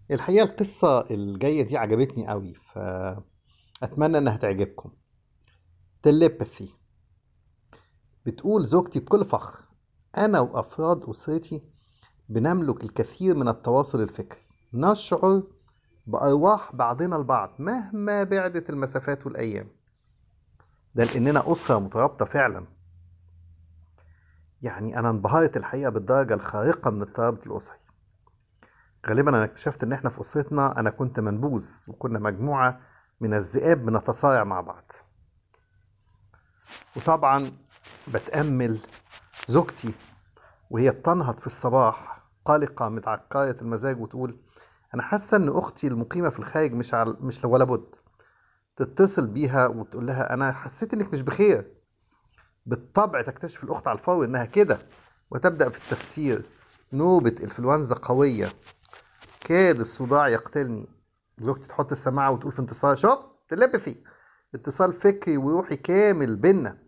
الحقيقة القصة الجاية دي عجبتني قوي فأتمنى إنها تعجبكم تليباثي بتقول زوجتي بكل فخر أنا وأفراد أسرتي بنملك الكثير من التواصل الفكري نشعر بأرواح بعضنا البعض مهما بعدت المسافات والأيام ده لأننا أسرة مترابطة فعلا يعني أنا انبهرت الحقيقة بالدرجة الخارقة من الترابط الأسري غالبا أنا اكتشفت إن إحنا في أسرتنا أنا كنت منبوذ وكنا مجموعة من الذئاب بنتصارع مع بعض وطبعا بتأمل زوجتي وهي بتنهض في الصباح قلقة متعكرة المزاج وتقول أنا حاسة إن أختي المقيمة في الخارج مش على مش ولا بد تتصل بيها وتقول لها أنا حسيت إنك مش بخير بالطبع تكتشف الأخت على الفور إنها كده وتبدأ في التفسير نوبة إنفلونزا قوية كاد الصداع يقتلني زوجتي تحط السماعة وتقول في انتصار شوف تلبثي اتصال فكري وروحي كامل بينا